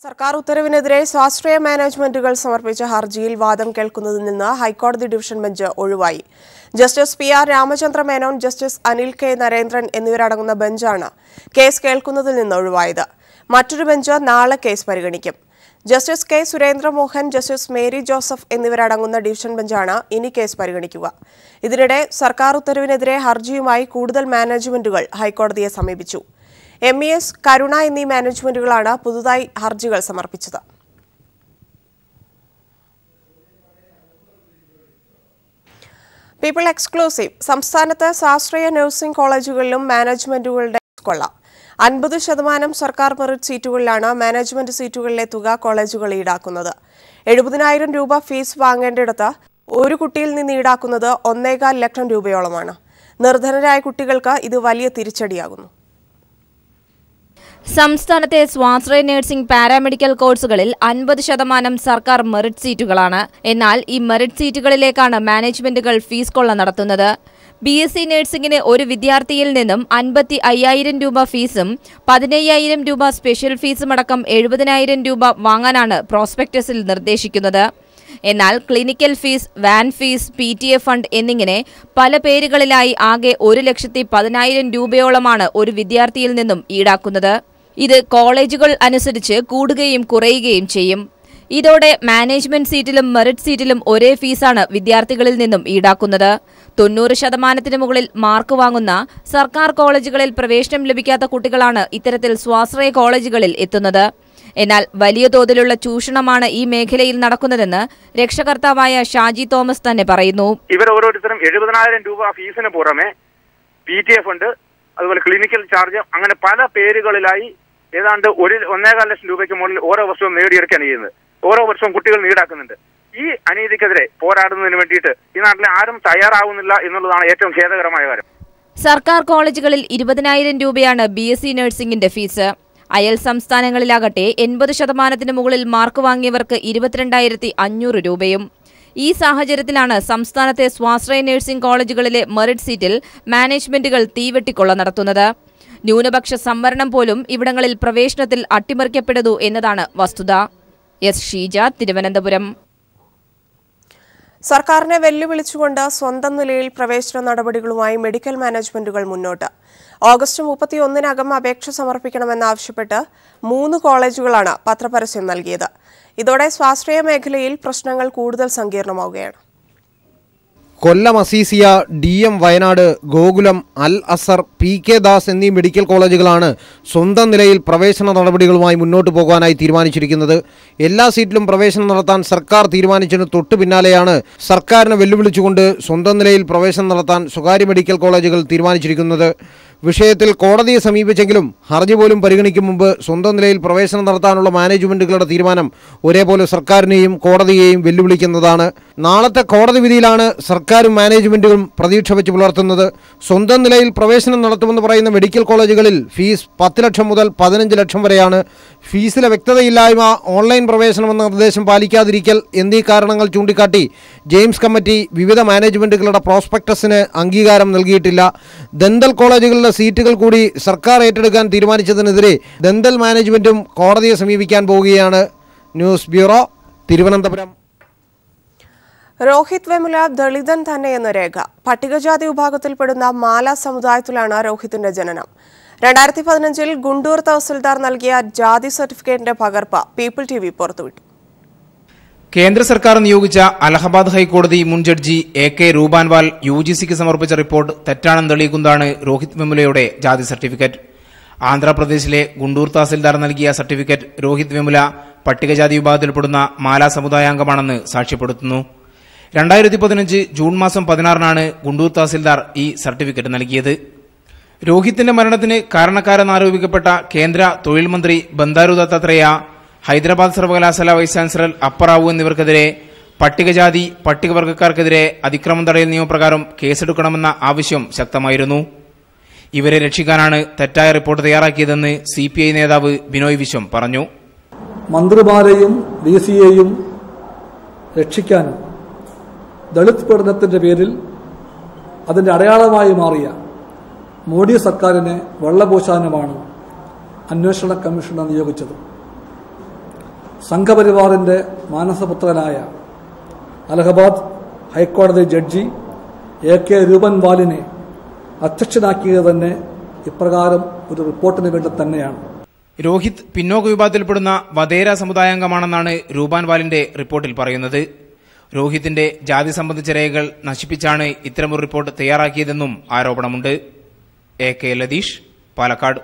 സർക്കാർ ഉത്തരവിനെതിരെ സ്വാശ്രയ മാനേജ്മെന്റുകൾ സമർപ്പിച്ച ഹർജിയിൽ വാദം കേൾക്കുന്നതിൽ നിന്ന് ഹൈക്കോടതി ഡിവിഷൻ ബെഞ്ച് ഒഴിവായി justice P R Ramachandra Menon justice Anil K Narendran എന്നിവരടങ്ങുന്ന ബെഞ്ചാണ് കേസ് കേൾക്കുന്നതിൽ നിന്ന് ഒഴിവായത് മറ്റൊരു ബെഞ്ച് നാളെ കേസ് പരിഗണിക്കും justice K Surendramohan justice Mary Joseph എന്നിവരടങ്ങുന്ന ഡിവിഷൻ ബെഞ്ചാണ് ഇനി കേസ് പരിഗണിക്കുക ഇതിനിടെ സർക്കാർ ഉത്തരവിനെതിരെ ഹർജിയുമായി കൂടുതൽ മാനേജ്മെന്റുകൾ ഹൈക്കോടതിയെ സമീപിച്ചു എം ഇ എസ് കരുണ എന്നീ മാനേജ്മെന്റുകളാണ് പുതുതായി ഹർജികൾ സമർപ്പിച്ചത് പീപ്പിൾ എക്സ്ക്ലൂസീവ് സംസ്ഥാനത്ത് സ്വാശ്രയ നഴ്സിംഗ് കോളേജുകളിലും മാനേജ്മെന്റുകളുടെ കൊള്ളാം അൻപത് ശതമാനം സർക്കാർ മെറിറ്റ് സീറ്റുകളിലാണ് മാനേജ്മെന്റ് സീറ്റുകളിലെ തുക കോളേജുകൾ ഈടാക്കുന്നത് എഴുപതിനായിരം രൂപ ഫീസ് വാങ്ങേണ്ടിടത്ത് ഒരു കുട്ടിയിൽ നിന്ന് ഈടാക്കുന്നത് ഒന്നേകാൽ ലക്ഷം രൂപയോളമാണ് നിർധനരായ കുട്ടികൾക്ക് ഇത് വലിയ തിരിച്ചടിയാകുന്നു സംസ്ഥാനത്തെ സ്വാശ്രയ നഴ്സിംഗ് പാരാമെഡിക്കൽ കോഴ്സുകളിൽ അൻപത് ശതമാനം സർക്കാർ മെറിറ്റ് സീറ്റുകളാണ് എന്നാൽ ഈ മെറിറ്റ് സീറ്റുകളിലേക്കാണ് മാനേജ്മെന്റുകൾ ഫീസ് കൊള്ള നടത്തുന്നത് ബി എസ് സി നഴ്സിംഗിന് ഒരു വിദ്യാർത്ഥിയിൽ നിന്നും അൻപത്തി അയ്യായിരം രൂപ ഫീസും പതിനയ്യായിരം രൂപ സ്പെഷ്യൽ ഫീസും അടക്കം എഴുപതിനായിരം രൂപ വാങ്ങാനാണ് പ്രോസ്പെക്ടസിൽ നിർദ്ദേശിക്കുന്നത് എന്നാൽ clinical fees van fees P T A fund എന്നിങ്ങനെ പല പേരുകളിലായി ആകെ ഒരു ലക്ഷത്തി പതിനായിരം രൂപയോളമാണ് ഒരു വിദ്യാർത്ഥിയിൽ നിന്നും ഈടാക്കുന്നത് ഇത് കോളേജുകൾ അനുസരിച്ച് കൂടുകയും കുറയുകയും ചെയ്യും ഇതോടെ മാനേജ്മെന്റ് സീറ്റിലും മെറിറ്റ് സീറ്റിലും ഒരേ ഫീസാണ് വിദ്യാർത്ഥികളിൽ നിന്നും ഈടാക്കുന്നത് തൊണ്ണൂറ് ശതമാനത്തിന് മുകളിൽ മാർക്ക് വാങ്ങുന്ന സർക്കാർ കോളേജുകളിൽ പ്രവേശനം ലഭിക്കാത്ത കുട്ടികളാണ് ഇത്തരത്തിൽ സ്വാശ്രയ കോളേജുകളിൽ എത്തുന്നത് എന്നാൽ വലിയ തോതിലുള്ള ചൂഷണമാണ് ഈ മേഖലയിൽ നടക്കുന്നതെന്ന് രക്ഷകർത്താവായ ഷാജി തോമസ് തന്നെ പറയുന്നു ഇവർ ഓരോരുത്തരും എഴുപതിനായിരം രൂപ ഫീസിന് പുറമെ പി ടി എഫ് ഉണ്ട് അതുപോലെ ക്ലിനിക്കൽ ചാർജ് അങ്ങനെ പല പേരുകളിലായി ഏതാണ്ട് ഒരു ഒന്നേകാൽ ലക്ഷം രൂപയ്ക്ക് മുകളിൽ ഓരോ വർഷവും നേടിയെടുക്കുകയാണ് ചെയ്യുന്നത് ഓരോ വർഷവും കുട്ടികൾ ഈടാക്കുന്നുണ്ട് ഈ അനീതിക്കെതിരെ പോരാടുന്നതിന് വേണ്ടിയിട്ട് ഈ നാട്ടിലെ ആരും തയ്യാറാവുന്നില്ല എന്നുള്ളതാണ് ഏറ്റവും ഖേദകരമായ കാര്യം സർക്കാർ കോളേജുകളിൽ ഇരുപതിനായിരം രൂപയാണ് ബി എസ് സി നഴ്സിംഗിന്റെ ഫീസ് അയൽ സംസ്ഥാനങ്ങളിലാകട്ടെ എൺപത് ശതമാനത്തിന് മുകളിൽ മാർക്ക് വാങ്ങിയവർക്ക് ഇരുപത്തിരണ്ടായിരത്തി അഞ്ഞൂറ് രൂപയും ഈ സാഹചര്യത്തിലാണ് സംസ്ഥാനത്തെ സ്വാശ്രയ നഴ്സിംഗ് കോളേജുകളിലെ മെറിറ്റ് സീറ്റിൽ മാനേജ്മെന്റുകൾ തീവെട്ടിക്കൊള്ള നടത്തുന്നത് ന്യൂനപക്ഷ സംവരണം പോലും ഇവിടങ്ങളിൽ പ്രവേശനത്തിൽ അട്ടിമറിക്കപ്പെടുന്നു എന്നതാണ് വസ്തുത എസ് ഷീജ തിരുവനന്തപുരം സർക്കാരിനെ വെല്ലുവിളിച്ചുകൊണ്ട് സ്വന്തം നിലയിൽ പ്രവേശന നടപടികളുമായി മെഡിക്കൽ മാനേജ്മെന്റുകൾ മുന്നോട്ട് ഓഗസ്റ്റ് മുപ്പത്തിയൊന്നിനകം അപേക്ഷ സമർപ്പിക്കണമെന്നാവശ്യപ്പെട്ട് മൂന്ന് കോളേജുകളാണ് പത്രപരസ്യം നൽകിയത് ഇതോടെ സ്വാശ്രയ മേഖലയിൽ പ്രശ്നങ്ങൾ കൂടുതൽ സങ്കീർണമാവുകയാണ് Kollam Azeezia D M Wayanad Gokulam Al Azhar P K Das എന്നീ മെഡിക്കൽ കോളേജുകളാണ് സ്വന്തം നിലയിൽ പ്രവേശന നടപടികളുമായി മുന്നോട്ട് പോകാനായി തീരുമാനിച്ചിരിക്കുന്നത് എല്ലാ സീറ്റിലും പ്രവേശനം നടത്താൻ സർക്കാർ തീരുമാനിച്ചതിന് തൊട്ടു പിന്നാലെയാണ് സർക്കാരിനെ വെല്ലുവിളിച്ചുകൊണ്ട് സ്വന്തം നിലയിൽ പ്രവേശനം നടത്താൻ സ്വകാര്യ മെഡിക്കൽ കോളേജുകൾ തീരുമാനിച്ചിരിക്കുന്നത് വിഷയത്തിൽ കോടതിയെ സമീപിച്ചെങ്കിലും ഹർജി പോലും പരിഗണിക്കും മുമ്പ് സ്വന്തം നിലയിൽ പ്രവേശനം നടത്താനുള്ള മാനേജ്മെന്റുകളുടെ തീരുമാനം ഒരേപോലെ സർക്കാരിനെയും കോടതിയെയും വെല്ലുവിളിക്കുന്നതാണ് നാളത്തെ കോടതി വിധിയിലാണ് സർക്കാരും മാനേജ്മെന്റുകളും പ്രതീക്ഷ വെച്ച് പുലർത്തുന്നത് സ്വന്തം നിലയിൽ പ്രവേശനം നടത്തുമെന്ന് പറയുന്ന മെഡിക്കൽ കോളേജുകളിൽ ഫീസ് പത്ത് ലക്ഷം മുതൽ പതിനഞ്ച് ലക്ഷം വരെയാണ് ഫീസിലെ വ്യക്തതയില്ലായ്മ ഓൺലൈൻ പ്രവേശനമെന്ന നിർദ്ദേശം പാലിക്കാതിരിക്കൽ എന്നീ കാരണങ്ങൾ ചൂണ്ടിക്കാട്ടി ജെയിംസ് കമ്മിറ്റി വിവിധ മാനേജ്മെന്റുകളുടെ പ്രോസ്പെക്ടസിന് അംഗീകാരം നൽകിയിട്ടില്ല ദന്തൽ കോളേജുകളിലെ സീറ്റുകൾ കൂടി സർക്കാർ ഏറ്റെടുക്കാൻ തീരുമാനിച്ചതിനെതിരെ ദന്തൽ മാനേജ്മെന്റും കോടതിയെ സമീപിക്കാൻ പോവുകയാണ് ന്യൂസ് ബ്യൂറോ തിരുവനന്തപുരം രോഹിത് വെമുല ദളിതൻ തന്നെയെന്ന രേഖ പട്ടികജാതി വിഭാഗത്തിൽപ്പെടുന്ന മാല സമുദായത്തിലാണ് രോഹിത്തിന്റെ ജനനം രണ്ടായിരത്തി പതിനഞ്ചിൽ ഗുണ്ടൂർ തഹസിൽദാർ നൽകിയ ജാതി സർട്ടിഫിക്കറ്റിന്റെ പകർപ്പ് പീപ്പിൾ ടി വി പുറത്തുവിട്ടു കേന്ദ്ര സർക്കാർ നിയോഗിച്ച അലഹബാദ് ഹൈക്കോടതി മുൻ judge A K Rupanwal U G സിക്ക് സമർപ്പിച്ച റിപ്പോർട്ട് തെറ്റാണെന്ന് തെളിയിക്കുന്നതാണ് രോഹിത് വെമുലയുടെ ജാതി സർട്ടിഫിക്കറ്റ് ആന്ധ്രാപ്രദേശിലെ ഗുണ്ടൂർ തഹസിൽദാർ നൽകിയ സർട്ടിഫിക്കറ്റ് രോഹിത് വെമുല പട്ടികജാതി വിഭാഗത്തിൽപ്പെടുന്ന മാല സമുദായാംഗമാണെന്ന് സാക്ഷ്യപ്പെടുത്തുന്നു രണ്ടായിരത്തി പതിനഞ്ച് ജൂൺ മാസം പതിനാറിനാണ് ഗുണ്ടൂർ തഹസിൽദാർ ഈ സർട്ടിഫിക്കറ്റ് നൽകിയത് രോഹിത്തിന്റെ മരണത്തിന് കാരണക്കാരെന്നാരോപിക്കപ്പെട്ട കേന്ദ്ര തൊഴിൽ മന്ത്രി ബന്ദാരു ദത്താത്രേയ ഹൈദരാബാദ് സർവകലാശാല വൈസ് ചാൻസലർ അപ്പറാവു എന്നിവർക്കെതിരെ പട്ടികജാതി പട്ടികവർഗക്കാർക്കെതിരെ അതിക്രമം തടയൽ നിയമപ്രകാരം കേസെടുക്കണമെന്ന ആവശ്യം ശക്തമായിരുന്നു ഇവരെ രക്ഷിക്കാനാണ് തെറ്റായ റിപ്പോർട്ട് തയ്യാറാക്കിയതെന്ന് സി പി ഐ നേതാവ് ബിനോയ് വിശ്വം പറഞ്ഞു മന്ത്രിമാരെയും ഡി സിയെയും രക്ഷിക്കാനും ദളിത് പഠനത്തിന്റെ പേരിൽ അതിന്റെ അടയാളമായി മാറിയ മോഡി സർക്കാരിനെ വെള്ളപൂശാനുമാണ് അന്വേഷണ കമ്മീഷനെ നിയോഗിച്ചത് സംഘപരിവാറിന്റെ മാനസപുത്രനായ അലഹബാദ് ഹൈക്കോടതി ജഡ്ജി എ കെ രൂപൻ വാലിനെ അധ്യക്ഷനാക്കിയത് തന്നെ ഇപ്രകാരം ഒരു റിപ്പോർട്ടിന് വേണ്ടി തന്നെയാണ് രോഹിത് പിന്നോക്ക വിഭാഗത്തിൽപ്പെടുന്ന വധേര സമുദായാംഗമാണെന്നാണ് രൂപാൻ വാലിന്റെ റിപ്പോർട്ടിൽ പറയുന്നത് രോഹിത്തിന്റെ ജാതി സംബന്ധിച്ച രേഖകൾ നശിപ്പിച്ചാണ് ഇത്തരമൊരു റിപ്പോർട്ട് തയ്യാറാക്കിയതെന്നും ആരോപണമുണ്ട് എ കെ ലതീഷ് പാലക്കാട്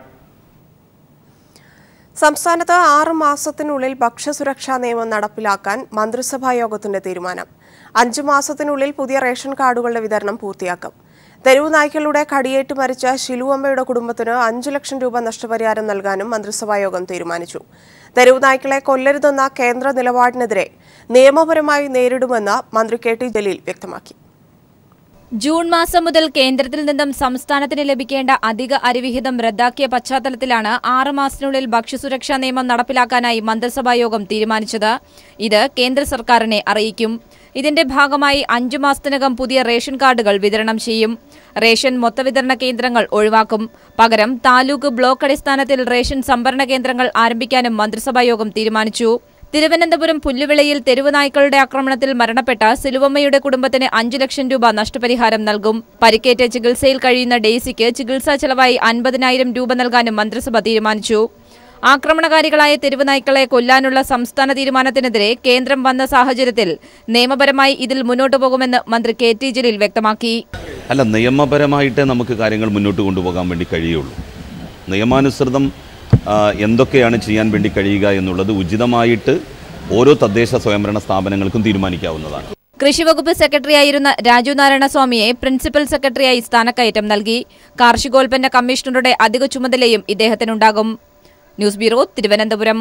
സംസ്ഥാനത്ത് ആറ് മാസത്തിനുള്ളിൽ ഭക്ഷ്യസുരക്ഷാ നിയമം നടപ്പിലാക്കാൻ മന്ത്രിസഭാ യോഗത്തിന്റെ തീരുമാനം അഞ്ചു മാസത്തിനുള്ളിൽ പുതിയ റേഷൻ കാർഡുകളുടെ വിതരണം പൂർത്തിയാക്കും തെരുവ് നായ്ക്കളുടെ കടിയേറ്റ് മരിച്ച ശിലുവമ്മയുടെ കുടുംബത്തിന് അഞ്ചു ലക്ഷം രൂപ നഷ്ടപരിഹാരം നൽകാനും മന്ത്രിസഭാ യോഗം തീരുമാനിച്ചു തെരുവ് നായ്ക്കളെ കൊല്ലരുതെന്ന കേന്ദ്ര നിലപാടിനെതിരെ നിയമപരമായി നേരിടുമെന്ന് മന്ത്രി കെ ടി ജലീൽ വ്യക്തമാക്കി ജൂൺ മാസം മുതൽ കേന്ദ്രത്തിൽ നിന്നും സംസ്ഥാനത്തിന് ലഭിക്കേണ്ട അധിക അരിവിഹിതം റദ്ദാക്കിയ പശ്ചാത്തലത്തിലാണ് ആറ് മാസത്തിനുള്ളിൽ ഭക്ഷ്യസുരക്ഷാ നിയമം നടപ്പിലാക്കാനായി മന്ത്രിസഭാ യോഗം തീരുമാനിച്ചത് ഇത് കേന്ദ്ര സർക്കാരിനെ അറിയിക്കും ഇതിന്റെ ഭാഗമായി അഞ്ചു മാസത്തിനകം പുതിയ റേഷൻ കാർഡുകൾ വിതരണം ചെയ്യും റേഷൻ മൊത്തവിതരണ കേന്ദ്രങ്ങൾ ഒഴിവാക്കും പകരം താലൂക്ക് ബ്ലോക്ക് അടിസ്ഥാനത്തിൽ റേഷൻ സംഭരണ കേന്ദ്രങ്ങൾ ആരംഭിക്കാനും മന്ത്രിസഭാ യോഗം തീരുമാനിച്ചു തിരുവനന്തപുരം പുല്ലുവിളയിൽ തെരുവ് നായ്ക്കളുടെ ആക്രമണത്തിൽ മരണപ്പെട്ട സിലുവമ്മയുടെ കുടുംബത്തിന് അഞ്ചു ലക്ഷം രൂപ നഷ്ടപരിഹാരം നൽകും പരിക്കേറ്റ് ചികിത്സയിൽ കഴിയുന്ന ഡെയ്സിക്ക് ചികിത്സാ ചെലവായി അൻപതിനായിരം രൂപ നൽകാനും മന്ത്രിസഭ തീരുമാനിച്ചു ആക്രമണകാരികളായ തെരുവ് നായ്ക്കളെ കൊല്ലാനുള്ള സംസ്ഥാന തീരുമാനത്തിനെതിരെ കേന്ദ്രം വന്ന സാഹചര്യത്തിൽ നിയമപരമായി ഇതിൽ മുന്നോട്ടു പോകുമെന്ന് മന്ത്രി കെ ടി ജലീൽ വ്യക്തമാക്കി അല്ല നിയമപരമായിട്ടേ നമുക്ക് കാര്യങ്ങൾ മുന്നോട്ട് കൊണ്ടുപോകാൻ വേണ്ടി കഴിയുള്ളൂ നിയമാനുസൃതം ആ, എന്തൊക്കെയാണ് ചെയ്യാൻ വേണ്ടി കഴിയുക എന്നുള്ളത് ഉചിതമായിട്ട് ഓരോ തദ്ദേശ സ്വയംഭരണ സ്ഥാപനങ്ങൾക്കും തീരുമാനിക്കാവുന്നതാണ് കൃഷിവകുപ്പ് സെക്രട്ടറിയായിരുന്ന രാജു നാരായണസ്വാമിയെ പ്രിൻസിപ്പൽ സെക്രട്ടറിയായി സ്ഥാനക്കയറ്റം നൽകി കാർഷികോൽപ്പന്ന കമ്മീഷണറുടെ അധിക ചുമതലയും ഇദ്ദേഹത്തിനുണ്ടാകും ന്യൂസ് ബ്യൂറോ തിരുവനന്തപുരം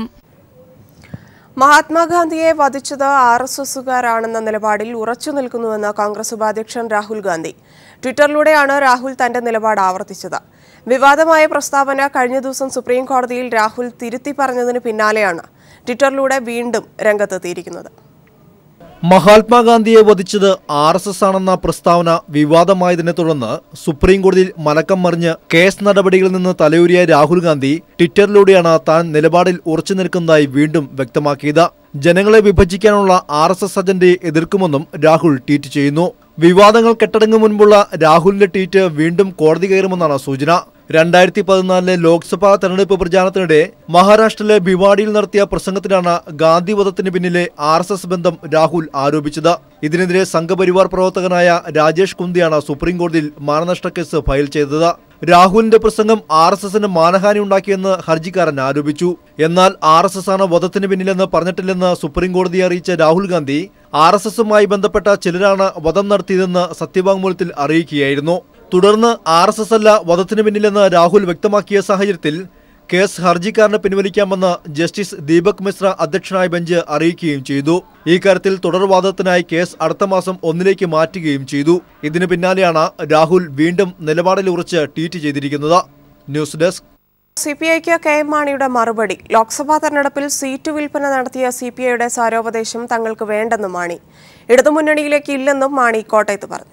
മഹാത്മാഗാന്ധിയെ വധിച്ചത് ആർ എസ് എസുകാരാണെന്ന നിലപാടിൽ ഉറച്ചു നിൽക്കുന്നുവെന്ന് കോൺഗ്രസ് ഉപാധ്യക്ഷൻ രാഹുൽ ഗാന്ധി ട്വിറ്ററിലൂടെയാണ് രാഹുൽ തന്റെ നിലപാട് ആവർത്തിച്ചത് വിവാദമായ പ്രസ്താവന കഴിഞ്ഞ ദിവസം സുപ്രീം കോടതിയിൽ രാഹുൽ തിരുത്തി പറഞ്ഞതിന് പിന്നാലെയാണ് ട്വിറ്ററിലൂടെ വീണ്ടും രംഗത്തെത്തിയിരിക്കുന്നത് മഹാത്മാഗാന്ധിയെ വധിച്ചത് ആർ എസ് എസ് ആണെന്ന പ്രസ്താവന വിവാദമായതിനെ തുടർന്ന് സുപ്രീം കോടതിയിൽ മലക്കം മറിഞ്ഞ് കേസ് നടപടികളിൽ നിന്ന് തലയൂരിയ രാഹുൽ ഗാന്ധി ട്വിറ്ററിലൂടെയാണ് താൻ നിലപാടിൽ ഉറച്ചു നിൽക്കുന്നതായി വീണ്ടും വ്യക്തമാക്കിയത് ജനങ്ങളെ വിഭജിക്കാനുള്ള ആർ എസ് എസ് അജണ്ടയെ എതിർക്കുമെന്നും രാഹുൽ ട്വീറ്റ് ചെയ്യുന്നു വിവാദങ്ങൾ കെട്ടടങ്ങും മുൻപുള്ള രാഹുലിന്റെ ട്വീറ്റ് വീണ്ടും കോടതി കയറുമെന്നാണ് സൂചന രണ്ടായിരത്തി പതിനാലിലെ ലോക്സഭാ തെരഞ്ഞെടുപ്പ് പ്രചാരണത്തിനിടെ മഹാരാഷ്ട്രയിലെ ഭിവാഡിയിൽ നടത്തിയ പ്രസംഗത്തിലാണ് ഗാന്ധി വധത്തിന് പിന്നിലെ ആർ എസ് എസ് ബന്ധം രാഹുൽ ആരോപിച്ചത് ഇതിനെതിരെ സംഘപരിവാർ പ്രവർത്തകനായ രാജേഷ് കുന്തിയാണ് സുപ്രീം കോടതിയിൽ മാനനഷ്ട കേസ് ഫയൽ ചെയ്തത് രാഹുലിന്റെ പ്രസംഗം ആർ എസ് എസിന് മാനഹാനി ഉണ്ടാക്കിയെന്ന് ഹർജിക്കാരൻ ആരോപിച്ചു എന്നാൽ ആർ എസ് എസ് ആണ് വധത്തിന് പിന്നിലെന്ന് പറഞ്ഞിട്ടില്ലെന്ന് സുപ്രീം കോടതിയെ അറിയിച്ച രാഹുൽ ഗാന്ധി ആർ എസ് എസുമായി ബന്ധപ്പെട്ട ചിലരാണ് വധം നടത്തിയതെന്ന് സത്യവാങ്മൂലത്തിൽ അറിയിക്കുകയായിരുന്നു തുടർന്ന് ആർ എസ് എസ് അല്ല വധത്തിന് പിന്നിലെന്ന് രാഹുൽ വ്യക്തമാക്കിയ സാഹചര്യത്തിൽ കേസ് ഹർജിക്കാരന് പിൻവലിക്കാമെന്ന് ജസ്റ്റിസ് ദീപക് മിശ്ര അധ്യക്ഷനായ ബെഞ്ച് അറിയിക്കുകയും ചെയ്തു ഈ കാര്യത്തിൽ തുടർവാദത്തിനായി കേസ് അടുത്ത മാസം ഒന്നിലേക്ക് മാറ്റുകയും ചെയ്തു ഇതിനു പിന്നാലെയാണ് രാഹുൽ വീണ്ടും നിലപാടിൽ ഉറച്ച് ട്വീറ്റ് ചെയ്തിരിക്കുന്നത് ന്യൂസ് ഡെസ്ക് സി പി ഐക്ക് കെ എം മാണിയുടെ മറുപടി ലോക്സഭാ തെരഞ്ഞെടുപ്പിൽ സീറ്റ് വിൽപ്പന നടത്തിയ സി പി ഐയുടെ സാരോപദേശം തങ്ങൾക്ക് വേണ്ടെന്നും മാണി ഇടതുമുന്നണിയിലേക്ക് ഇല്ലെന്നും മാണി കോട്ടയത്ത് പറഞ്ഞു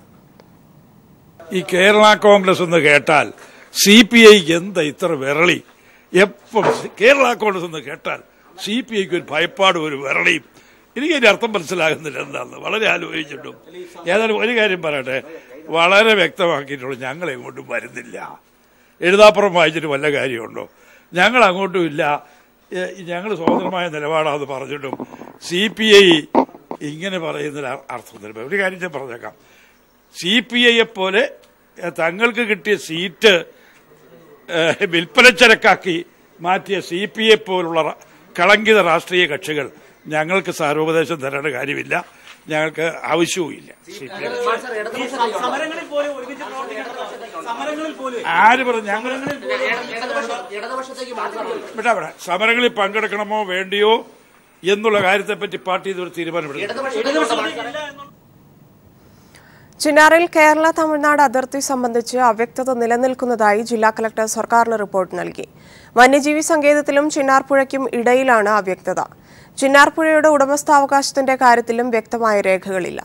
ഈ കേരള കോൺഗ്രസ് എന്ന് കേട്ടാൽ സി പി ഐക്ക് എന്താ ഇത്ര വിരളി എപ്പം കേരള കോൺഗ്രസ് എന്ന് കേട്ടാൽ സി പി ഐക്ക് ഒരു ഭയപ്പാടും ഒരു വിരളിയും എനിക്ക് അതിന്റെ അർത്ഥം മനസ്സിലാകുന്നില്ല എന്താണെന്ന് വളരെ ആലോചിച്ചിട്ടും ഏതായാലും ഒരു കാര്യം പറയട്ടെ വളരെ വ്യക്തമാക്കിയിട്ടുള്ളൂ ഞങ്ങൾ എങ്ങോട്ടും വരുന്നില്ല എഴുതാപ്പുറം വായിച്ചിട്ട് വല്ല കാര്യമുണ്ടോ ഞങ്ങൾ അങ്ങോട്ടും ഇല്ല ഞങ്ങൾ സ്വതന്ത്രമായ നിലപാടാന്ന് പറഞ്ഞിട്ടും സി പി ഐ ഇങ്ങനെ പറയുന്നതിൽ അർത്ഥമൊന്നുമില്ല ഒരു കാര്യം ഞാൻ പറഞ്ഞേക്കാം സി പി ഐയെ പോലെ എഹ്, തങ്ങൾക്ക് കിട്ടിയ സീറ്റ് ഏഹ്, വിൽപ്പനച്ചരക്കാക്കി മാറ്റിയ സി പി ഐ പോലുള്ള റ- കളങ്കിത രാഷ്ട്രീയ കക്ഷികൾ ഞങ്ങൾക്ക് സാരോപദേശം തരേണ്ട കാര്യമില്ല ഞങ്ങൾക്ക് ആവശ്യവുമില്ല സി പി ആര് പറഞ്ഞു ഞങ്ങൾ വിടാ വിടാ സമരങ്ങളിൽ പങ്കെടുക്കണമോ വേണ്ടിയോ എന്നുള്ള കാര്യത്തെപ്പറ്റി പാർട്ടി ഇതൊരു തീരുമാനമെടുക്കും ചിന്നാറിൽ കേരള തമിഴ്നാട് അതിർത്തി സംബന്ധിച്ച് അവ്യക്തത നിലനിൽക്കുന്നതായി ജില്ലാ കലക്ടർ സർക്കാരിന് റിപ്പോർട്ട് നൽകി വന്യജീവി സങ്കേതത്തിലും ചിന്നാർപ്പുഴയ്ക്കും ഇടയിലാണ് അവ്യക്തത ചിന്നാർപ്പുഴയുടെ ഉടമസ്ഥാവകാശത്തിന്റെ കാര്യത്തിലും വ്യക്തമായ രേഖകളില്ല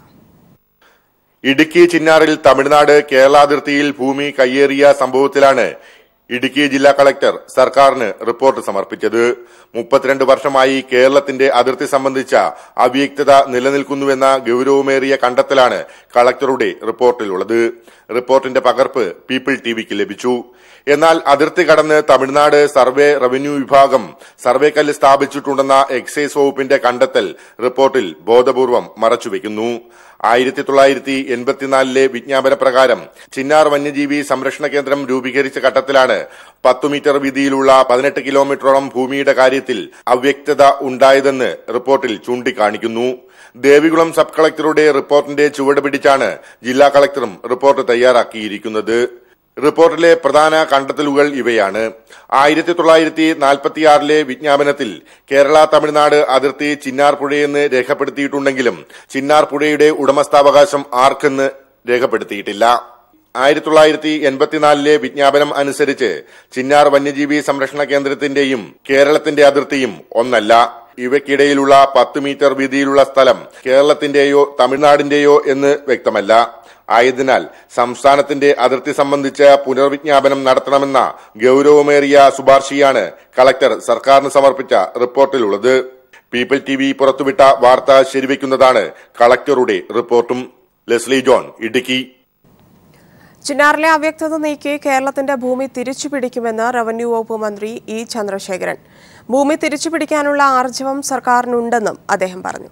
ഇടുക്കി ചിന്നാറിൽ തമിഴ്നാട് കേരള അതിർത്തിയിൽ ഭൂമി കയ്യേറിയ സംഭവത്തിലാണ് ഇടുക്കി ജില്ലാ കളക്ടർ സർക്കാരിന് റിപ്പോർട്ട് സമർപ്പിച്ചത് മുപ്പത്തിരണ്ട് വർഷമായി കേരളത്തിന്റെ അതിർത്തി സംബന്ധിച്ച അവ്യക്തത നിലനിൽക്കുന്നുവെന്ന ഗൌരവമേറിയ കണ്ടെത്തലാണ് കളക്ടറുടെ റിപ്പോർട്ടിലുള്ളത് റിപ്പോർട്ടിന്റെ പകർപ്പ് പീപ്പിൾ ടിവിക്ക് ലഭിച്ചു എന്നാൽ അതിർത്തി കടന്ന് തമിഴ്നാട് സർവേ റവന്യൂ വിഭാഗം സർവേ കല്ല് സ്ഥാപിച്ചിട്ടുണ്ടെന്ന എക്സൈസ് വകുപ്പിന്റെ കണ്ടെത്തൽ റിപ്പോർട്ടിൽ ബോധപൂർവം മറച്ചുവെക്കുന്നു ആയിരത്തി തൊള്ളായിരത്തി എൺപത്തിനാലിലെ വിജ്ഞാപന പ്രകാരം ചിന്നാർ വന്യജീവി സംരക്ഷണ കേന്ദ്രം രൂപീകരിച്ച ഘട്ടത്തിലാണ് പത്തു മീറ്റർ വീതിയിലുള്ള പതിനെട്ട് കിലോമീറ്ററോളം ഭൂമിയുടെ കാര്യത്തിൽ അവ്യക്തത ഉണ്ടായതെന്ന് റിപ്പോർട്ടിൽ ചൂണ്ടിക്കാണിക്കുന്നു ദേവികുളം സബ് കളക്ടറുടെ റിപ്പോർട്ടിന്റെ ചുവട് പിടിച്ചാണ് ജില്ലാ കളക്ടറും റിപ്പോർട്ട് തയ്യാറാക്കിയിരിക്കുന്നത് റിപ്പോർട്ടിലെ പ്രധാന കണ്ടെത്തലുകൾ ഇവയാണ് ആയിരത്തി തൊള്ളായിരത്തി നാൽപ്പത്തിയാറിലെ വിജ്ഞാപനത്തിൽ കേരള തമിഴ്നാട് അതിർത്തി ചിന്നാർ പുഴയെന്ന് രേഖപ്പെടുത്തിയിട്ടുണ്ടെങ്കിലും ചിന്നാർ പുഴയുടെ ഉടമസ്ഥാവകാശം ആർക്കെന്ന് രേഖപ്പെടുത്തിയിട്ടില്ല ആയിരത്തി തൊള്ളായിരത്തി എൺപത്തിനാലിലെ വിജ്ഞാപനം അനുസരിച്ച് ചിന്നാർ വന്യജീവി സംരക്ഷണ കേന്ദ്രത്തിന്റെയും കേരളത്തിന്റെ അതിർത്തിയും ഒന്നല്ല ഇവയ്ക്കിടയിലുള്ള പത്ത് മീറ്റർ വീതിയിലുള്ള സ്ഥലം കേരളത്തിന്റെയോ തമിഴ്നാടിന്റെയോ എന്ന് വ്യക്തമല്ല ആയതിനാൽ സംസ്ഥാനത്തിന്റെ അതിർത്തി സംബന്ധിച്ച പുനർവിജ്ഞാപനം നടത്തണമെന്ന ഗൌരവമേറിയ ശുപാർശയാണ് കളക്ടർ സർക്കാരിന് സമർപ്പിച്ച റിപ്പോർട്ടിലുള്ളത് പീപ്പിൾ ടി വി പുറത്തുവിട്ട വാർത്ത ശരിവെക്കുന്നതാണ് കളക്ടറുടെ റിപ്പോർട്ടും ലെസ്ലി ജോൺ ഇടുക്കി ചിന്നാറിലെ അവ്യക്തത നീക്കി കേരളത്തിന്റെ ഭൂമി തിരിച്ചുപിടിക്കുമെന്ന് റവന്യൂ വകുപ്പ് മന്ത്രി ഇ ചന്ദ്രശേഖരൻ ഭൂമി തിരിച്ചുപിടിക്കാനുള്ള ആർജവം സർക്കാരിനുണ്ടെന്നും അദ്ദേഹം പറഞ്ഞു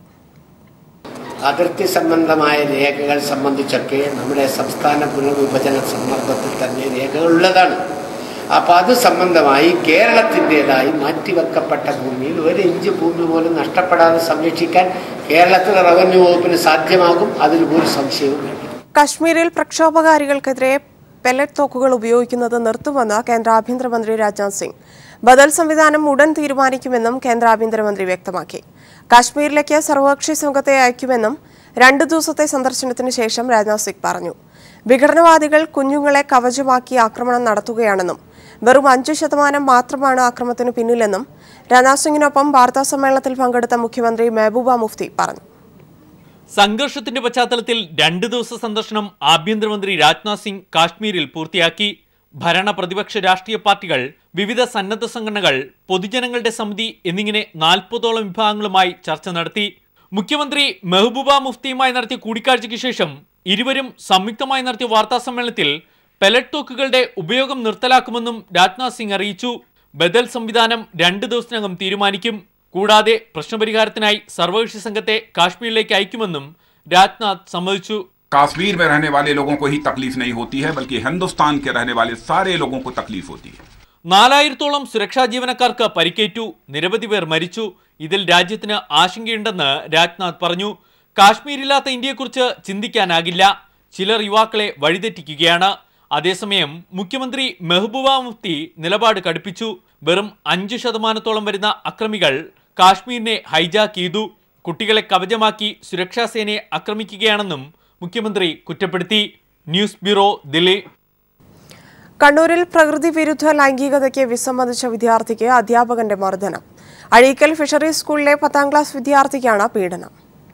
അതിർത്തി സംബന്ധമായ രേഖകൾ സംബന്ധിച്ചൊക്കെ നമ്മുടെ സംസ്ഥാന പുനർവിഭജന സന്ദർഭത്തിൽ തന്നെ രേഖകളുള്ളതാണ് അപ്പോൾ അത് സംബന്ധമായി കേരളത്തിൻ്റെതായി മാറ്റിവെക്കപ്പെട്ട ഭൂമിയിൽ ഒരു ഇഞ്ച് ഭൂമി പോലും നഷ്ടപ്പെടാതെ സംരക്ഷിക്കാൻ കേരളത്തിലെ റവന്യൂ വകുപ്പിന് സാധ്യമാകും അതിൽ ഒരു സംശയവും വേണ്ട കശ്മീരിൽ പ്രക്ഷോഭകാരികൾക്കെതിരെ പെല്ലറ്റ് തോക്കുകൾ ഉപയോഗിക്കുന്നത് നിർത്തുമെന്ന് കേന്ദ്ര ആഭ്യന്തരമന്ത്രി രാജ്നാഥ് സിംഗ് ബദൽ സംവിധാനം ഉടൻ തീരുമാനിക്കുമെന്നും കേന്ദ്ര ആഭ്യന്തരമന്ത്രി വ്യക്തമാക്കി കാശ്മീരിലേക്ക് സർവകക്ഷി സംഘത്തെ അയക്കുമെന്നും രണ്ടു ദിവസത്തെ സന്ദർശനത്തിന് ശേഷം രാജ്നാഥ് സിംഗ് പറഞ്ഞു വിഘടനവാദികൾ കുഞ്ഞുങ്ങളെ കവചമാക്കി ആക്രമണം നടത്തുകയാണെന്നും വെറും അഞ്ചു ശതമാനം മാത്രമാണ് ആക്രമണത്തിന് പിന്നിലെന്നും രാജ്നാഥ് സിംഗിനൊപ്പം വാർത്താ സമ്മേളനത്തിൽ പങ്കെടുത്ത മുഖ്യമന്ത്രി മെഹബൂബ മുഫ്തി പറഞ്ഞു സംഘർഷത്തിന്റെ പശ്ചാത്തലത്തിൽ രണ്ട് ദിവസ സന്ദർശനം ആഭ്യന്തരമന്ത്രി രാജ്നാഥ് സിംഗ് കാശ്മീരിൽ പൂർത്തിയാക്കി ഭരണ പ്രതിപക്ഷ രാഷ്ട്രീയ പാർട്ടികൾ വിവിധ സന്നദ്ധ സംഘടനകൾ പൊതുജനങ്ങളുടെ സമിതി എന്നിങ്ങനെ നാൽപ്പതോളം വിഭാഗങ്ങളുമായി ചർച്ച നടത്തി മുഖ്യമന്ത്രി മെഹബൂബ മുഫ്തിയുമായി നടത്തിയ കൂടിക്കാഴ്ചയ്ക്ക് ശേഷം ഇരുവരും സംയുക്തമായി നടത്തിയ വാർത്താ സമ്മേളനത്തിൽ പെലറ്റ് തോക്കുകളുടെ ഉപയോഗം നിർത്തലാക്കുമെന്നും രാജ്നാഥ് സിംഗ് അറിയിച്ചു ബദൽ സംവിധാനം രണ്ട് ദിവസത്തിനകം തീരുമാനിക്കും കൂടാതെ പ്രശ്നപരിഹാരത്തിനായി സർവകക്ഷി സംഘത്തെ കാശ്മീരിലേക്ക് അയക്കുമെന്നും രാജ്നാഥ് സമ്മതിച്ചു कश्मीर में रहने वाले लोगों को ही तकलीफ नहीं होती है बल्कि हिंदुस्तान के रहने वाले सारे लोगों को तकलीफ होती है നാലായിരത്തോളം സുരക്ഷാ ജീവനക്കാർക്ക് പരിക്കേറ്റു നിരവധി പേർ മരിച്ചു ഇതിൽ രാജ്യത്തിന് ആശങ്കയുണ്ടെന്ന് രാജ്നാഥ് പറഞ്ഞു കാശ്മീരില്ലാത്ത ഇന്ത്യയെക്കുറിച്ച് ചിന്തിക്കാനാകില്ല ചിലർ യുവാക്കളെ വഴിതെറ്റിക്കുകയാണ് അതേസമയം മുഖ്യമന്ത്രി മെഹബൂബ മുഫ്തി നിലപാട് കടുപ്പിച്ചു വെറും അഞ്ച് ശതമാനത്തോളം വരുന്ന അക്രമികൾ കാശ്മീരിനെ ഹൈജാക്ക് ചെയ്തു കുട്ടികളെ കവചമാക്കി സുരക്ഷാ സേനയെ ആക്രമിക്കുകയാണെന്നും മുഖ്യമന്ത്രി കുറ്റപ്പെടുത്തി ന്യൂസ് ബ്യൂറോ ദില്ലി കണ്ണൂരിൽ പ്രകൃതി വിരുദ്ധ ലൈംഗികതയ്ക്ക് വിസമ്മതിച്ച വിദ്യാർത്ഥിക്ക് അധ്യാപകന്റെ മർദ്ദനം അഴീക്കൽ ഫിഷറീസ് സ്കൂളിലെ പത്താം ക്ലാസ് വിദ്യാർത്ഥിക്കാണ് പീഡനം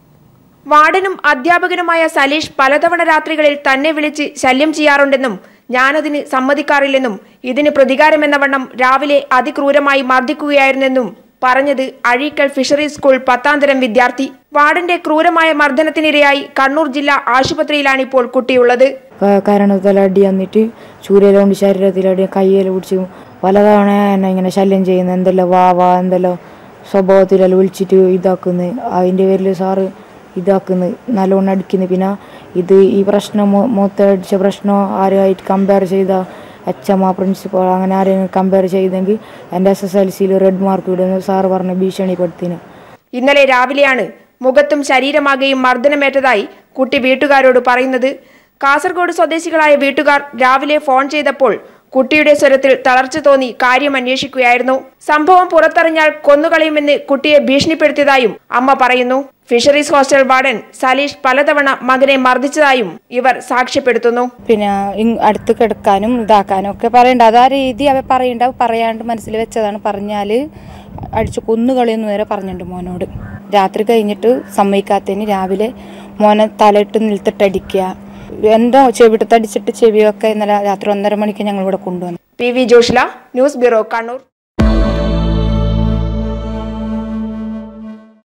വാർഡനും അധ്യാപകനുമായ സലീഷ് പലതവണ രാത്രികളിൽ തന്നെ വിളിച്ച് ശല്യം ചെയ്യാറുണ്ടെന്നും ഞാനതിന് സമ്മതിക്കാറില്ലെന്നും ഇതിന് പ്രതികാരമെന്ന വണ്ണം രാവിലെ അതിക്രൂരമായി മർദ്ദിക്കുകയായിരുന്നെന്നും പറഞ്ഞത് അഴീക്കൽ ഫിഷറീസ് സ്കൂൾ പത്താം തരം വിദ്യാർത്ഥി വാർഡന്റെ ക്രൂരമായ മർദ്ദനത്തിനിരയായി കണ്ണൂർ ജില്ലാ ആശുപത്രിയിലാണിപ്പോൾ കുട്ടിയുള്ളത് കാരണത്തിൽ അടി വന്നിട്ട് ചൂരയിലുകൊണ്ട് ശരീരത്തിലടി കയ്യിൽ പിടിച്ചു പലതവണ എന്നെ ഇങ്ങനെ ശല്യം ചെയ്യുന്നു എന്തെല്ലോ വാ വാ എന്തെല്ലോ സ്വഭാവത്തിലെല്ലാം വിളിച്ചിട്ട് ഇതാക്കുന്നു അതിൻ്റെ പേരിൽ സാറ് ഇതാക്കുന്നു നല്ലോണം അടിക്കുന്നു പിന്നെ ഇത് ഈ പ്രശ്നം മൊ- മൊത്തം പ്രശ്നം ആരുമായിട്ട് കമ്പയർ ചെയ്ത അച്ഛമ്മ പ്രിൻസിപ്പൾ അങ്ങനെ ആരെങ്കിലും കമ്പയർ ചെയ്തെങ്കിൽ എൻ്റെ എസ് എസ് എൽ സിയിൽ റെഡ് മാർക്ക് ഇടുന്നു സാറ് പറഞ്ഞ് ഭീഷണിപ്പെടുത്തിന് ഇന്നലെ രാവിലെയാണ് മുഖത്തും ശരീരമാകെയും മർദ്ദനമേറ്റതായി കുട്ടി വീട്ടുകാരോട് പറയുന്നത് കാസർഗോഡ് സ്വദേശികളായ വീട്ടുകാർ രാവിലെ ഫോൺ ചെയ്തപ്പോൾ കുട്ടിയുടെ സ്വരത്തിൽ തളർച്ച തോന്നി കാര്യം അന്വേഷിക്കുകയായിരുന്നു സംഭവം പുറത്തറിഞ്ഞാൽ കൊന്നുകളയുമെന്ന് കുട്ടിയെ ഭീഷണിപ്പെടുത്തിയതായും അമ്മ പറയുന്നു ഫിഷറീസ് ഹോസ്റ്റൽ വാർഡൻ സലീഷ് പലതവണ മകനെ മർദ്ദിച്ചതായും ഇവർ സാക്ഷ്യപ്പെടുത്തുന്നു പിന്നെ ഇങ് അടുത്ത് കിടക്കാനും ഇതാക്കാനും ഒക്കെ പറയണ്ട അത് ആ രീതി അവ പറയണ്ട പറയാണ്ട് മനസ്സിൽ വെച്ചതാണ് പറഞ്ഞാൽ അടിച്ച് കൊന്നുകളയെന്ന് വരെ പറഞ്ഞിട്ടുണ്ട് മോനോട് രാത്രി കഴിഞ്ഞിട്ട് സമ്മതിക്കാത്തതിന് രാവിലെ മോനെ തലയിട്ട് നിലത്തിട്ടടിക്കുക എന്തോ ചെവിട്ടത്തടിച്ചിട്ട് ചെവിയൊക്കെ ഇന്നലെ രാത്രി ഒന്നര മണിക്ക് ഞങ്ങൾ ഇവിടെ കൊണ്ടുവന്നു P V Joshila news bureau Kannur